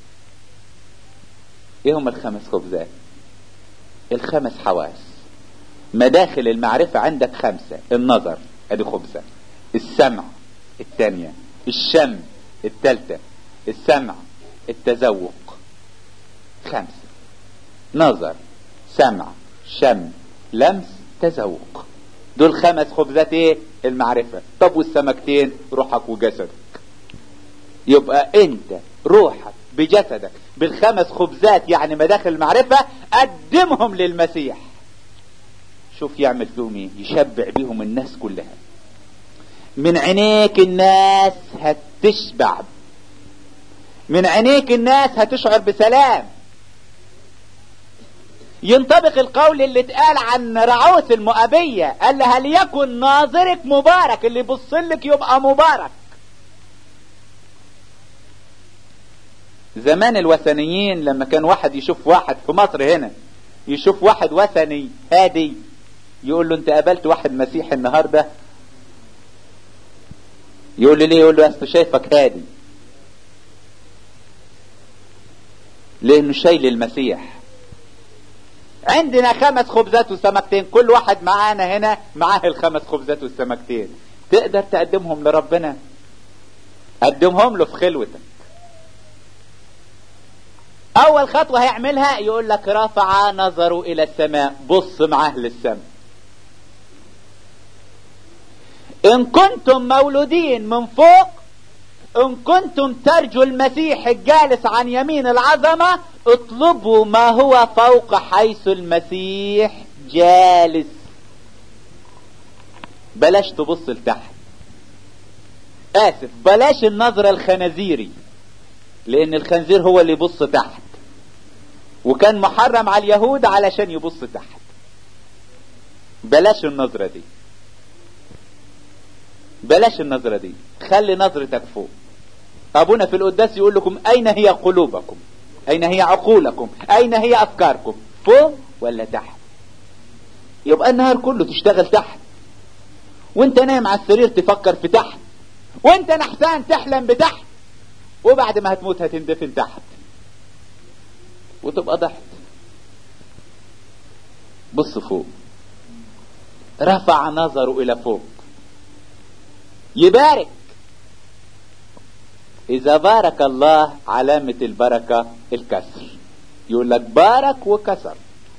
ايه هم الخمس خبزات الخمس حواس مداخل المعرفة عندك خمسة النظر ادي خبزة السمع الثانية الشم الثالثة السمع التذوق خمسة نظر سمع شم لمس تذوق دول خمس خبزات ايه المعرفة طب والسمكتين روحك وجسدك يبقى انت روحك بجسدك بالخمس خبزات يعني مداخل المعرفة قدمهم للمسيح شوف يعمل فيهم ايه يشبع بيهم الناس كلها من عينيك الناس هتشبع من عينيك الناس هتشعر بسلام ينطبق القول اللي اتقال عن رعوث المؤبية قال لها ليكن ناظرك مبارك اللي يبص لك يبقى مبارك زمان الوثنيين لما كان واحد يشوف واحد في مصر هنا يشوف واحد وثني هادي يقول له انت قابلت واحد مسيحي النهارده يقول له ليه يقول له اصل شايفك هادي لانه شايل المسيح عندنا خمس خبزات وسمكتين كل واحد معانا هنا معاه الخمس خبزات والسمكتين تقدر تقدمهم لربنا قدمهم له في خلوتك اول خطوة هيعملها يقول لك رفع نظره الى السماء بص معاه للسماء ان كنتم مولودين من فوق ان كنتم ترجوا المسيح الجالس عن يمين العظمة اطلبوا ما هو فوق حيث المسيح جالس بلاش تبص لتحت اسف بلاش النظرة الخنازيري لان الخنزير هو اللي يبص تحت وكان محرم على اليهود علشان يبص تحت بلاش النظرة دي بلاش النظرة دي خلي نظرتك فوق ابونا في القداس يقول لكم اين هي قلوبكم اين هي عقولكم اين هي افكاركم فوق ولا تحت يبقى النهار كله تشتغل تحت وانت نايم على السرير تفكر في تحت وانت نحسان تحلم بتحت وبعد ما هتموت هتندفن تحت وتبقى ضحت بص فوق رفع نظره الى فوق يبارك اذا بارك الله علامة البركة الكسر يقول لك بارك وكسر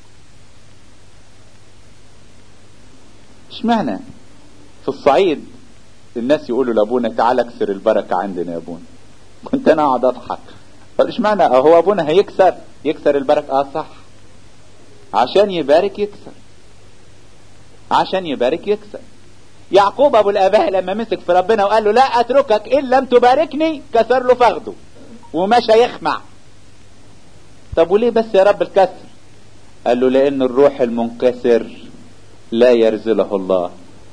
اشمعنى في الصعيد الناس يقولوا لابونا تعالى اكسر البركة عندنا يا ابونا كنت انا اقعد اضحك قال اشمعنى هو ابونا هيكسر يكسر البركة اه صح عشان يبارك يكسر عشان يبارك يكسر يعقوب ابو الاباء لما مسك في ربنا وقال له لا اتركك ان لم تباركني كسر له فخده ومشى يخمع طب وليه بس يا رب الكسر قال له لان الروح المنكسر لا يرزله الله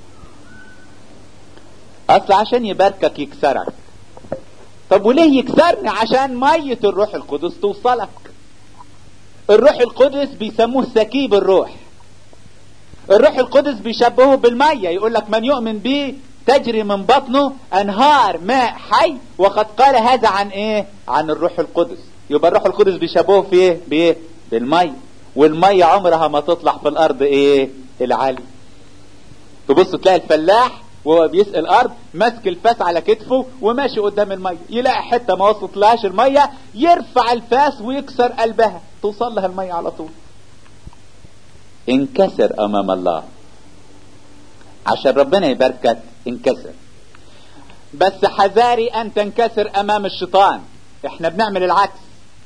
اصل عشان يباركك يكسرك طب وليه يكسرني عشان مية الروح القدس توصلك الروح القدس بيسموه سكيب الروح الروح القدس بيشبهه بالمية يقول لك من يؤمن به تجري من بطنه انهار ماء حي وقد قال هذا عن ايه عن الروح القدس يبقى الروح القدس بيشبهه في ايه بايه بالمية والمية عمرها ما تطلع في الارض ايه العالي تبص تلاقي الفلاح وهو بيسقي الارض ماسك الفاس على كتفه وماشي قدام الميه يلاقي حته ما وصلتلهاش الميه يرفع الفاس ويكسر قلبها توصل لها الميه على طول انكسر امام الله عشان ربنا يباركك انكسر بس حذاري ان تنكسر امام الشيطان احنا بنعمل العكس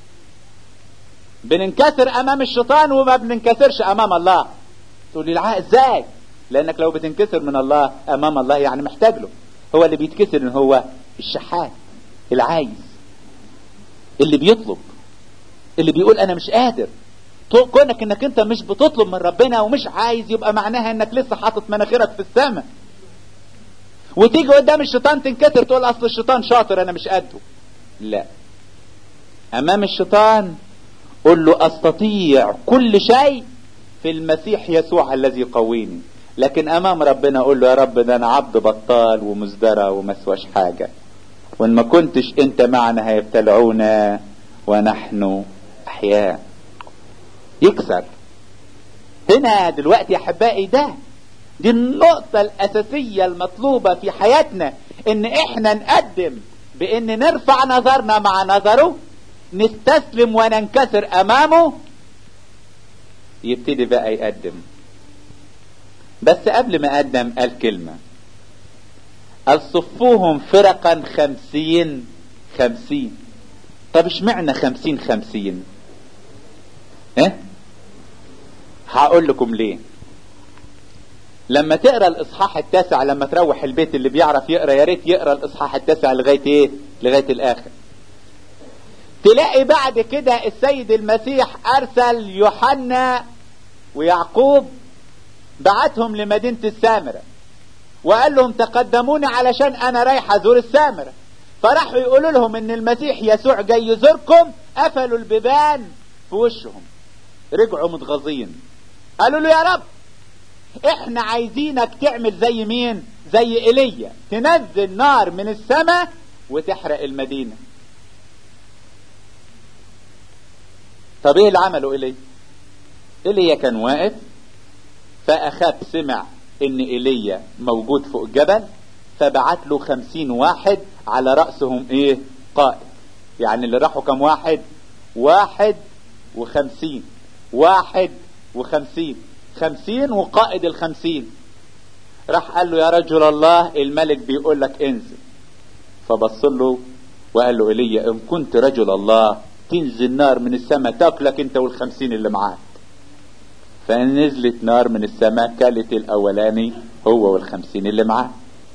بننكسر امام الشيطان وما بننكسرش امام الله تقول لي الع- ازاي لانك لو بتنكسر من الله امام الله يعني محتاج له هو اللي بيتكسر ان هو الشحات العايز اللي بيطلب اللي بيقول انا مش قادر تو- كونك انك انت مش بتطلب من ربنا ومش عايز يبقى معناها انك لسه حاطط مناخيرك في السماء وتيجي قدام الشيطان تنكسر تقول اصل الشيطان شاطر انا مش قده لا امام الشيطان قل له استطيع كل شيء في المسيح يسوع الذي يقويني لكن امام ربنا اقول له يا رب ده انا عبد بطال ومزدرى وما اسواش حاجه وان ما كنتش انت معنا هيبتلعونا ونحن احياء يكسر هنا دلوقتي يا احبائي ده دي النقطة الأساسية المطلوبة في حياتنا إن إحنا نقدم بإن نرفع نظرنا مع نظره نستسلم وننكسر أمامه يبتدي بقى يقدم بس قبل ما قدم قال كلمة قال صفوهم فرقا خمسين خمسين طب اشمعنى خمسين خمسين اه هقول لكم ليه لما تقرا الاصحاح التاسع لما تروح البيت اللي بيعرف يقرا يا ريت يقرا الاصحاح التاسع لغايه ايه لغايه الاخر تلاقي بعد كده السيد المسيح ارسل يوحنا ويعقوب بعتهم لمدينه السامره وقال لهم تقدموني علشان انا رايح ازور السامره فراحوا يقولوا لهم ان المسيح يسوع جاي يزوركم قفلوا البيبان في وشهم رجعوا متغاظين قالوا له يا رب احنا عايزينك تعمل زي مين زي ايليا تنزل نار من السماء وتحرق المدينه طب ايه اللي عمله ايليا ايليا كان واقف فاخاب سمع ان ايليا موجود فوق الجبل فبعت له خمسين واحد على رأسهم ايه قائد يعني اللي راحوا كم واحد واحد وخمسين واحد وخمسين خمسين وقائد الخمسين راح قال له يا رجل الله الملك بيقول لك انزل فبص له وقال له ايليا ان كنت رجل الله تنزل نار من السماء تاكلك انت والخمسين اللي معاك فنزلت نار من السماء كلت الاولاني هو والخمسين اللي معاه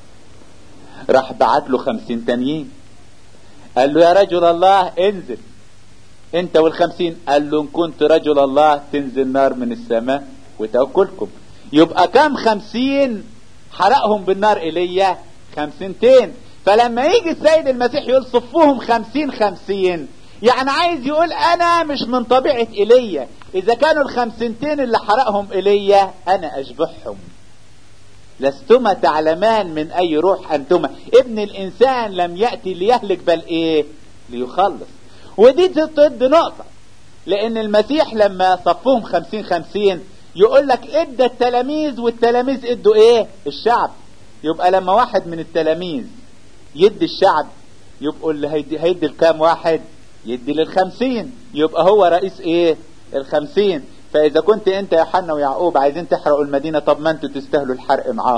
راح بعت له خمسين تانيين قال له يا رجل الله انزل انت والخمسين قال له ان كنت رجل الله تنزل نار من السماء وتأكلكم يبقى كم خمسين حرقهم بالنار ايليا خمسينتين فلما يجي السيد المسيح يقول صفوهم خمسين خمسين يعني عايز يقول انا مش من طبيعة ايليا اذا كانوا الخمسينتين اللي حرقهم ايليا انا اشبحهم لستما تعلمان من اي روح انتما ابن الانسان لم يأتي ليهلك بل ايه ليخلص ودي تضد نقطة لان المسيح لما صفوهم خمسين خمسين يقول لك ادى التلاميذ والتلاميذ ادوا ايه الشعب يبقى لما واحد من التلاميذ يدي الشعب يبقوا اللي هيدي, هيدي الكام واحد يدي للخمسين يبقى هو رئيس ايه الخمسين فاذا كنت انت يا حنا ويعقوب عايزين تحرقوا المدينة طب ما انتوا تستاهلوا الحرق معاه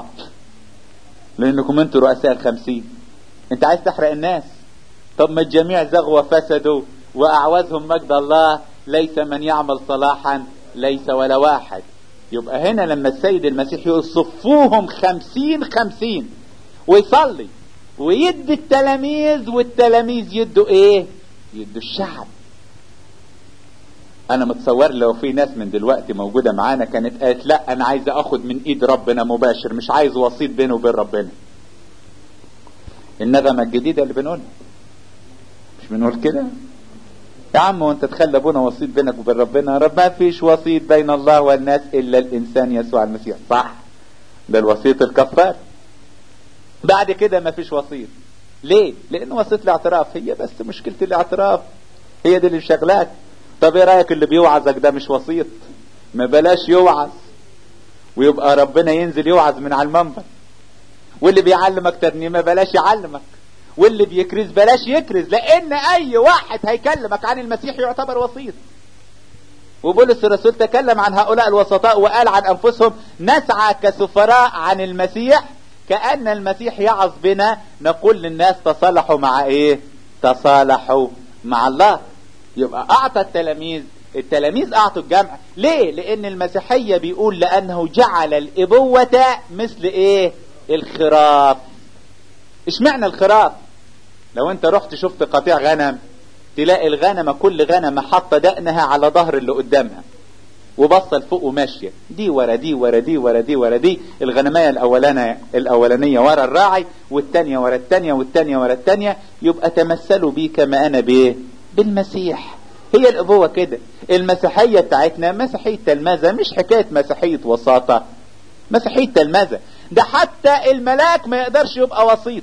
لانكم انتوا رؤساء الخمسين انت عايز تحرق الناس طب ما الجميع زغوا وفسدوا واعوزهم مجد الله ليس من يعمل صلاحا ليس ولا واحد يبقى هنا لما السيد المسيح يقول صفوهم خمسين خمسين ويصلي ويدي التلاميذ والتلاميذ يدوا ايه يدوا الشعب انا متصور لو في ناس من دلوقتي موجودة معانا كانت قالت لا انا عايز اخد من ايد ربنا مباشر مش عايز وسيط بينه وبين ربنا النغمة الجديدة اللي بنقولها مش بنقول كده يا عم وانت تخلى ابونا وسيط بينك وبين ربنا رب ما فيش وسيط بين الله والناس الا الانسان يسوع المسيح صح ده الوسيط الكفار بعد كده ما فيش وسيط ليه لان وسيط الاعتراف هي بس مشكلة الاعتراف هي دي اللي شغلاك طب ايه رايك اللي بيوعظك ده مش وسيط ما بلاش يوعظ ويبقى ربنا ينزل يوعظ من على المنبر واللي بيعلمك ترنيمه بلاش يعلمك واللي بيكرز بلاش يكرز لان اي واحد هيكلمك عن المسيح يعتبر وسيط وبولس الرسول تكلم عن هؤلاء الوسطاء وقال عن انفسهم نسعى كسفراء عن المسيح كأن المسيح يعظ بنا نقول للناس تصالحوا مع ايه تصالحوا مع الله يبقى اعطى التلاميذ التلاميذ اعطوا الجمع ليه لان المسيحية بيقول لانه جعل الابوة مثل ايه الخراف ايش معنى الخراف لو انت رحت شفت قطيع غنم تلاقي الغنمة كل غنمة حاطة دقنها على ظهر اللي قدامها وبصة لفوق وماشية دي ورا دي ورا دي ورا دي ورا دي الغنمية الأولانية, الأولانية ورا الراعي والتانية ورا التانية والتانية ورا التانية يبقى تمثلوا بي كما أنا بيه بالمسيح هي الأبوة كده المسيحية بتاعتنا مسيحية تلمذة مش حكاية مسيحية وساطة مسيحية تلمذة ده حتى الملاك ما يقدرش يبقى وسيط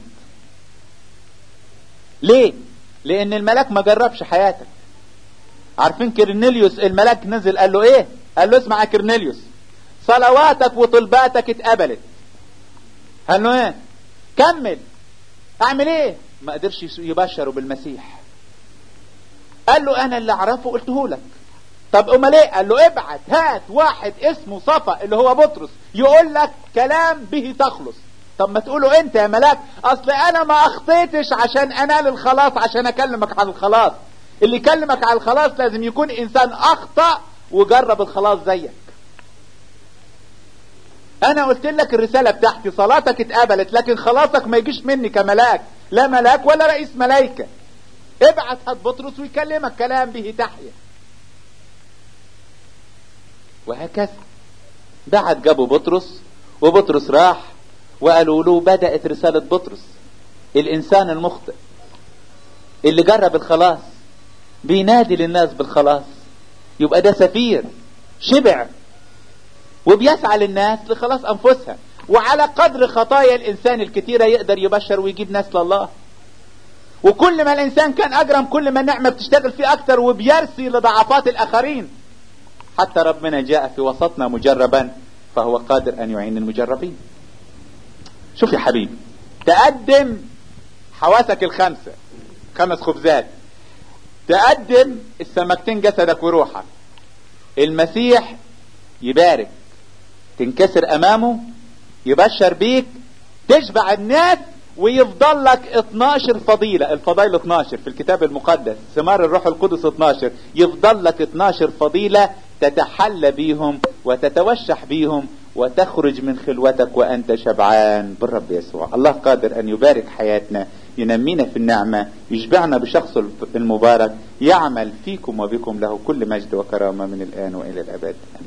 ليه لان الملاك ما جربش حياتك عارفين كرنيليوس الملاك نزل قال له ايه قال له اسمع يا كرنيليوس صلواتك وطلباتك اتقبلت قال له ايه كمل اعمل ايه ما قدرش يبشروا بالمسيح قال له انا اللي اعرفه قلته لك طب امال ايه قال له ابعت هات واحد اسمه صفا اللي هو بطرس يقول لك كلام به تخلص طب ما تقولوا انت يا ملاك اصل انا ما اخطيتش عشان انال الخلاص عشان اكلمك عن الخلاص اللي يكلمك عن الخلاص لازم يكون انسان اخطأ وجرب الخلاص زيك انا قلت لك الرسالة بتاعتي صلاتك اتقبلت لكن خلاصك ما يجيش مني كملاك لا ملاك ولا رئيس ملايكة ابعت هات بطرس ويكلمك كلام به تحيا وهكذا بعت جابوا بطرس وبطرس راح وقالوا له بدأت رسالة بطرس الإنسان المخطئ اللي جرب الخلاص بينادي للناس بالخلاص يبقى ده سفير شبع وبيسعى للناس لخلاص أنفسها وعلى قدر خطايا الإنسان الكتيرة يقدر يبشر ويجيب ناس لله وكل ما الإنسان كان أجرم كل ما النعمة بتشتغل فيه أكتر وبيرسي لضعفات الآخرين حتى ربنا جاء في وسطنا مجربا فهو قادر أن يعين المجربين شوف يا حبيبي تقدم حواسك الخمسة خمس خبزات تقدم السمكتين جسدك وروحك المسيح يبارك تنكسر امامه يبشر بيك تشبع الناس ويفضل لك 12 فضيلة الفضائل 12 في الكتاب المقدس ثمار الروح القدس 12 يفضل لك 12 فضيلة تتحلى بيهم وتتوشح بيهم وتخرج من خلوتك وأنت شبعان بالرب يسوع الله قادر أن يبارك حياتنا ينمينا في النعمة يشبعنا بشخص المبارك يعمل فيكم وبكم له كل مجد وكرامة من الآن وإلى الأبد آمين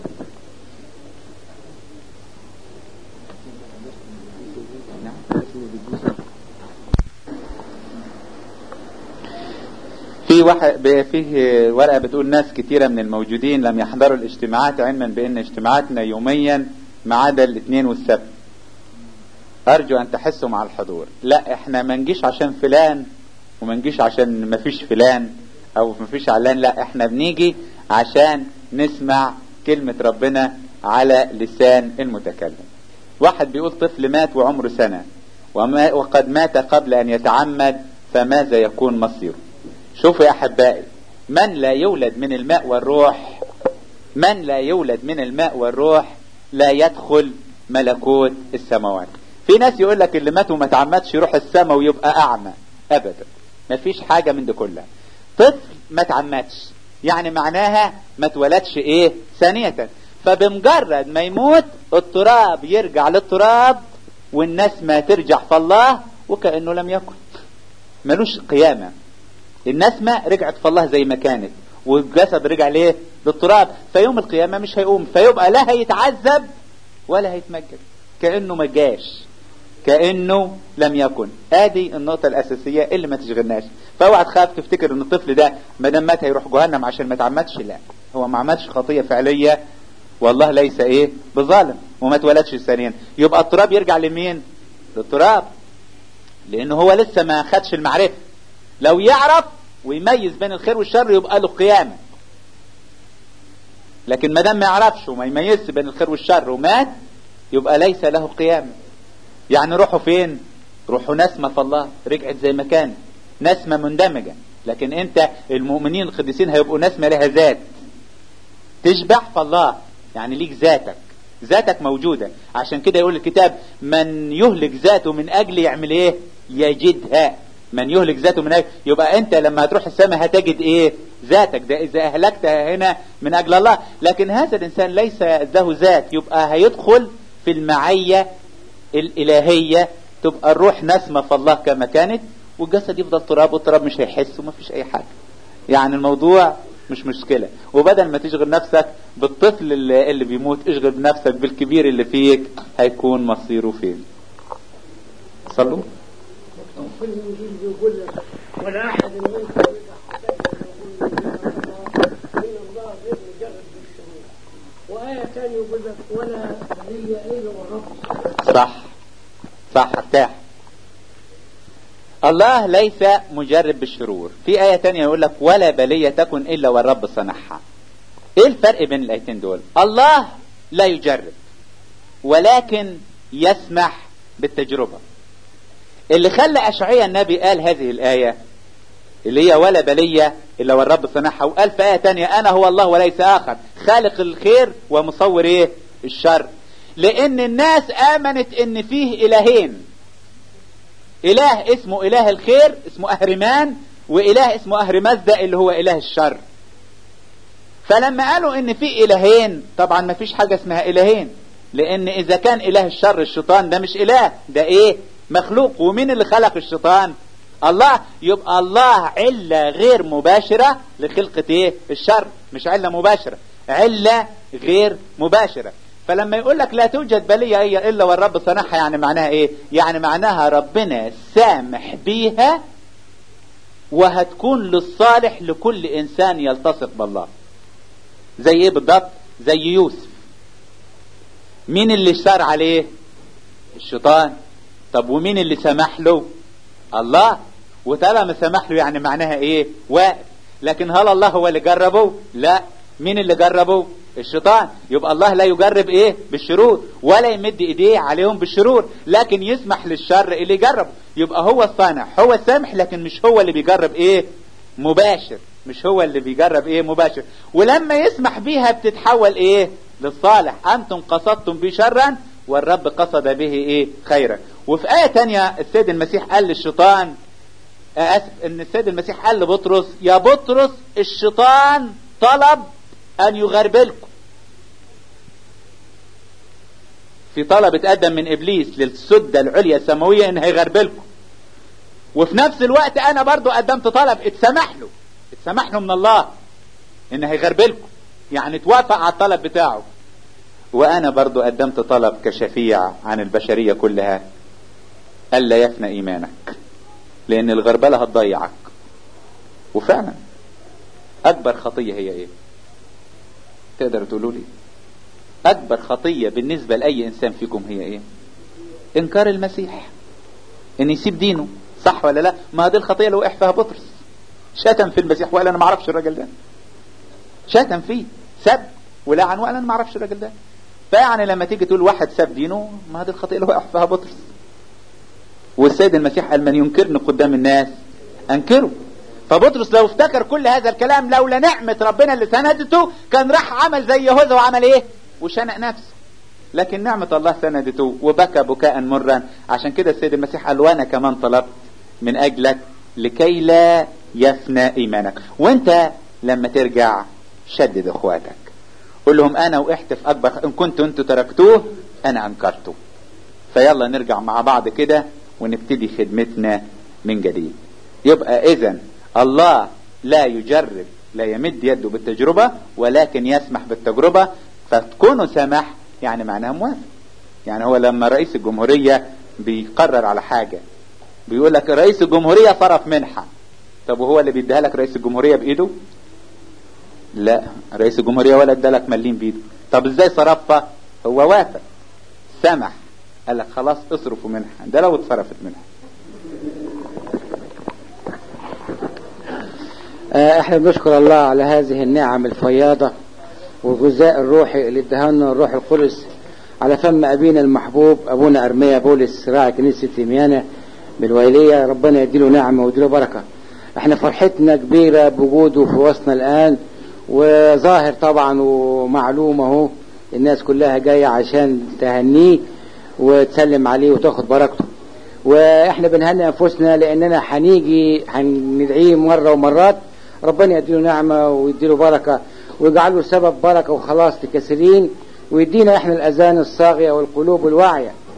في واحد فيه ورقه بتقول ناس كتيره من الموجودين لم يحضروا الاجتماعات علما بان اجتماعاتنا يوميا ما عدا الاثنين والسبت ارجو ان تحسوا مع الحضور لا احنا ما نجيش عشان فلان وما نجيش عشان ما فيش فلان او ما فيش علان لا احنا بنيجي عشان نسمع كلمة ربنا على لسان المتكلم واحد بيقول طفل مات وعمره سنة وما وقد مات قبل ان يتعمد فماذا يكون مصيره شوفوا يا احبائي من لا يولد من الماء والروح من لا يولد من الماء والروح لا يدخل ملكوت السماوات في ناس يقول لك اللي مات وما تعمدش يروح السماء ويبقى اعمى ابدا ما فيش حاجة من دي كلها طفل ما تعمدش يعني معناها ما اتولدش ايه ثانية فبمجرد ما يموت التراب يرجع للتراب والناس ما ترجع فالله وكأنه لم يكن ملوش قيامة النسمة رجعت في الله زي ما كانت والجسد رجع ليه للتراب فيوم القيامة مش هيقوم فيبقى لا هيتعذب ولا هيتمجد كأنه ما جاش كأنه لم يكن ادي النقطة الأساسية اللي ما تشغلناش فاوعى تخاف تفتكر ان الطفل ده ما دام مات هيروح جهنم عشان ما تعمدش لا هو ما عملش خطية فعلية والله ليس ايه بظالم وما اتولدش ثانيا يبقى التراب يرجع لمين للتراب لانه هو لسه ما خدش المعرفة لو يعرف ويميز بين الخير والشر يبقى له قيامة لكن ما دام ما يعرفش وما يميزش بين الخير والشر ومات يبقى ليس له قيامة يعني روحوا فين روحوا نسمة في الله رجعت زي ما كان نسمة مندمجة لكن انت المؤمنين القديسين هيبقوا نسمة لها ذات تشبع في الله يعني ليك ذاتك ذاتك موجودة عشان كده يقول الكتاب من يهلك ذاته من اجل يعمل ايه يجدها من يهلك ذاته من اجل يبقى انت لما هتروح السماء هتجد ايه ذاتك ده اذا اهلكتها هنا من اجل الله لكن هذا الانسان ليس له ذات يبقى هيدخل في المعية الالهية تبقى الروح نسمة في الله كما كانت والجسد يفضل تراب والتراب مش هيحس وما فيش اي حاجة يعني الموضوع مش مشكلة وبدل ما تشغل نفسك بالطفل اللي, اللي بيموت اشغل نفسك بالكبير اللي فيك هيكون مصيره فين صلوا في الانجيل بيقول لك ولا احد منكم اذا حدث يقول ان الله غير مجرد بالشهور وايه ثانيه يقول لك ولا بلي الا والرب صح صح ارتاح الله ليس مجرب بالشرور في آية تانية يقول لك ولا بلية تكن إلا والرب صنعها إيه الفرق بين الآيتين دول الله لا يجرب ولكن يسمح بالتجربة اللي خلى أشعية النبي قال هذه الآية اللي هي ولا بلية إلا والرب صنعها وقال في آية تانية أنا هو الله وليس آخر خالق الخير ومصور إيه الشر لأن الناس آمنت إن فيه إلهين إله اسمه إله الخير اسمه أهرمان وإله اسمه أهرمزدة اللي هو إله الشر فلما قالوا إن في إلهين طبعا ما فيش حاجة اسمها إلهين لأن إذا كان إله الشر الشيطان ده مش إله ده إيه مخلوق ومين اللي خلق الشيطان الله يبقى الله علة غير مباشرة لخلقة إيه الشر مش علة مباشرة علة غير مباشرة فلما يقول لك لا توجد بلية إلا والرب صنعها يعني معناها إيه يعني معناها ربنا سامح بيها وهتكون للصالح لكل إنسان يلتصق بالله زي إيه بالضبط زي يوسف مين اللي اشتر عليه الشيطان طب ومين اللي سمح له الله وطالما سمح له يعني معناها ايه واقف لكن هل الله هو اللي جربه لا مين اللي جربه الشيطان يبقى الله لا يجرب ايه بالشرور ولا يمد ايديه عليهم بالشرور لكن يسمح للشر اللي يجربه يبقى هو الصانع هو السامح لكن مش هو اللي بيجرب ايه مباشر مش هو اللي بيجرب ايه مباشر ولما يسمح بيها بتتحول ايه للصالح انتم قصدتم بي شرا والرب قصد به ايه خيرا وفي آية تانية السيد المسيح قال للشيطان اسف ان السيد المسيح قال لبطرس يا بطرس الشيطان طلب ان يغربلكم في طلب اتقدم من ابليس للسدة العليا السماوية ان هيغربلكم وفي نفس الوقت انا برضو قدمت طلب اتسمح له اتسمح له من الله ان هيغربلكم يعني توافق على الطلب بتاعه وانا برضو قدمت طلب كشفيع عن البشرية كلها الا يفنى ايمانك لان الغربلة هتضيعك وفعلا اكبر خطية هي ايه تقدر تقولوا لي اكبر خطية بالنسبة لاي انسان فيكم هي ايه انكار المسيح ان يسيب دينه صح ولا لا ما دي الخطية اللي وقع فيها بطرس شتم في المسيح وقال انا ما اعرفش الراجل ده شتم فيه سب ولعن وقال انا ما اعرفش الراجل ده فيعني لما تيجي تقول واحد ساب دينه ما هذه الخطيئة اللي وقع فيها بطرس والسيد المسيح قال من ينكرني قدام الناس انكره فبطرس لو افتكر كل هذا الكلام لولا نعمة ربنا اللي سندته كان راح عمل زي يهوذا وعمل ايه وشنق نفسه لكن نعمة الله سندته وبكى بكاء مرا عشان كده السيد المسيح قال وانا كمان طلبت من اجلك لكي لا يفنى ايمانك وانت لما ترجع شدد اخواتك قول لهم انا وقعت في اكبر ان كنتوا انتوا تركتوه انا انكرته فيلا نرجع مع بعض كده ونبتدي خدمتنا من جديد يبقى اذا الله لا يجرب لا يمد يده بالتجربة ولكن يسمح بالتجربة فتكونوا سمح يعني معناها موافق يعني هو لما رئيس الجمهورية بيقرر على حاجة بيقول لك رئيس الجمهورية صرف منحة طب وهو اللي بيديها لك رئيس الجمهورية بايده لا رئيس الجمهورية ولا ادالك مليم بايده طب ازاي صرفها هو وافق سمح قال لك خلاص اصرفوا منحة ده لو اتصرفت منحة احنا بنشكر الله على هذه النعم الفياضة والغذاء الروحي اللي ادهلنا الروح القدس على فم أبينا المحبوب أبونا أرميا بولس راعي كنيسة تيميانة بالويلية ربنا يديله نعمة ويديله بركة احنا فرحتنا كبيرة بوجوده في وسطنا الآن وظاهر طبعا ومعلوم اهو الناس كلها جاية عشان تهنيه وتسلم عليه وتاخد بركته واحنا بنهنئ انفسنا لاننا هنيجي هندعيه مره ومرات ربنا يديله نعمه ويديله بركه ويجعله سبب بركه وخلاص لكثيرين ويدينا احنا الاذان الصاغيه والقلوب الواعيه